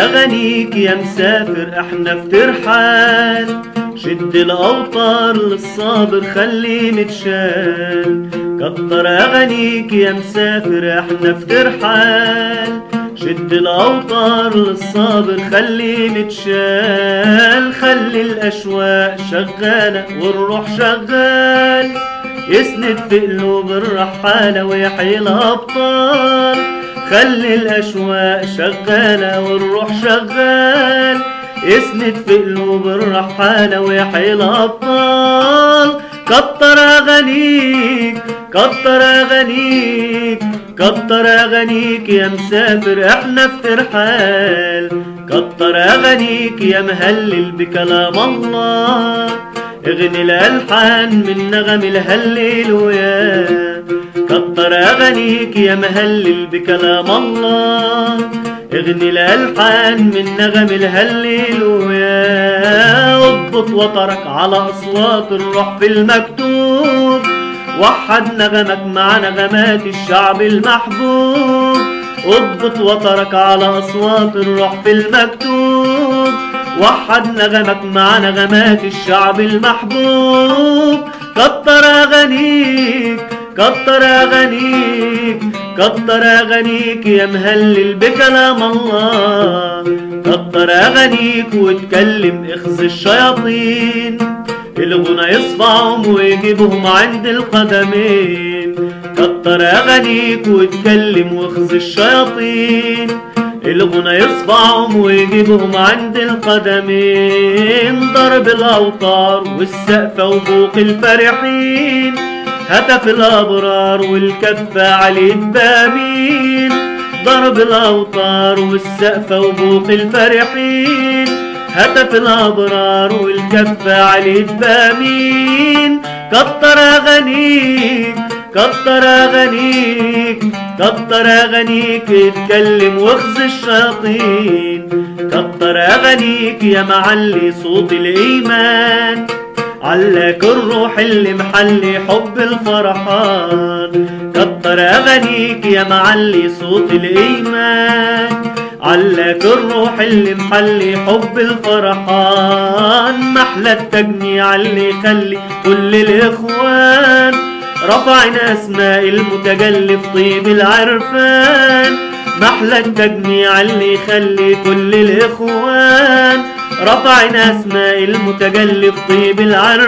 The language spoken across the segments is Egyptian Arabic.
اغانيك يا مسافر احنا في ترحال شد الاوتار للصابر خليه متشال كتر اغانيك يا مسافر احنا في ترحال شد الاوتار للصابر خليه متشال خلي الاشواق شغاله والروح شغال يسند في قلوب الرحالة ويحيي الأبطال خلي الأشواق شغالة والروح شغال يسند في قلوب الرحالة ويحيي الأبطال كتر أغانيك كتر أغانيك كتر أغانيك يا مسافر احنا في ترحال كتر أغانيك يا مهلل بكلام الله اغني الالحان من نغم الهللويا كتر اغانيك يا مهلل بكلام الله اغني الالحان من نغم الهللويا اضبط وترك على اصوات الروح في المكتوب وحد نغمك مع نغمات الشعب المحبوب اضبط وترك على اصوات الروح في المكتوب وحد نغمك مع نغمات الشعب المحبوب كتر اغانيك كتر اغانيك كتر اغانيك يا مهلل بكلام الله كتر اغانيك واتكلم اخذ الشياطين الغنى يصفعهم ويجيبهم عند القدمين كتر اغانيك واتكلم واخذ الشياطين الغنى يصفعهم ويجيبهم عند القدمين ضرب الأوتار والسقف وبوق الفرحين هتف الأبرار والكفة على البامين ضرب الأوتار والسقف وبوق الفرحين هتف الأبرار والكفة على البامين كتر أغانيك كتر اغانيك كتر اغانيك اتكلم واخذ الشياطين كتر اغانيك يا معلي صوت الايمان علاك الروح اللي محلي حب الفرحان كتر اغانيك يا معلي صوت الايمان علاك الروح اللي محلي حب الفرحان محلى التجميع اللي يخلي كل الاخوان رفعنا اسماء المتجلي في طيب العرفان محلى التجميع اللي يخلي كل الاخوان رفعنا اسماء المتجلي في طيب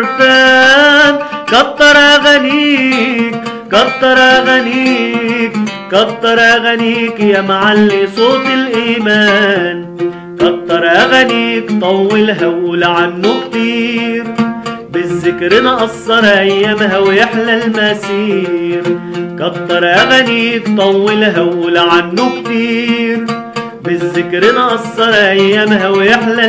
العرفان كتر اغانيك كتر اغانيك كتر اغانيك يا معلي صوت الايمان كتر اغانيك طولها وقول عنه كتير بالذكر نقصر ايامها ويحلى المسير كتر اغانيك طولها وقول عنه كتير بالذكر نقصر ايامها ويحلى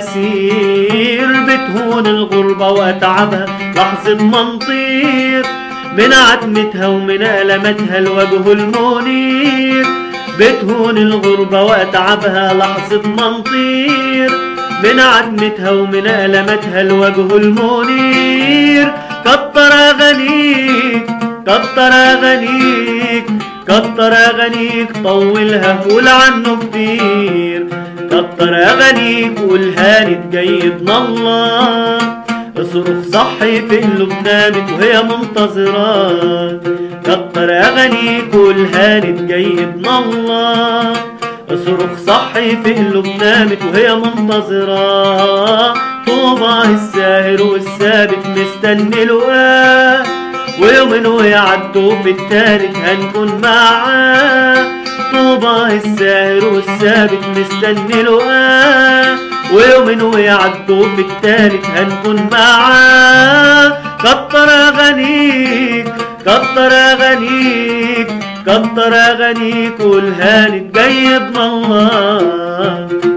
المسير بتهون الغربة واتعبها لحظة منطير من عتمتها ومن ألمتها الوجه المنير بتهون الغربة واتعبها لحظة منطير من عدمتها ومن ألمتها الوجه المنير كتر أغانيك كتر أغانيك كتر أغانيك طولها قول عنه كتير كتر أغانيك والهانت جايبنا الله اصرخ صحي في قلوب نامت وهي منتظرة كتر أغانيك والهانت جايبنا الله اصرخ صحي في قلوب نامت وهي منتظرة طوبى الساهر والثابت مستني لقاه ويومين ويعدوا في التالت هنكون معاه طوبى الساهر والثابت مستني لقاه ويومين ويعدوا في التالت هنكون معاه كتر اغانيك كتر اغانيك كتر اغانيك والهانت جايبنا الله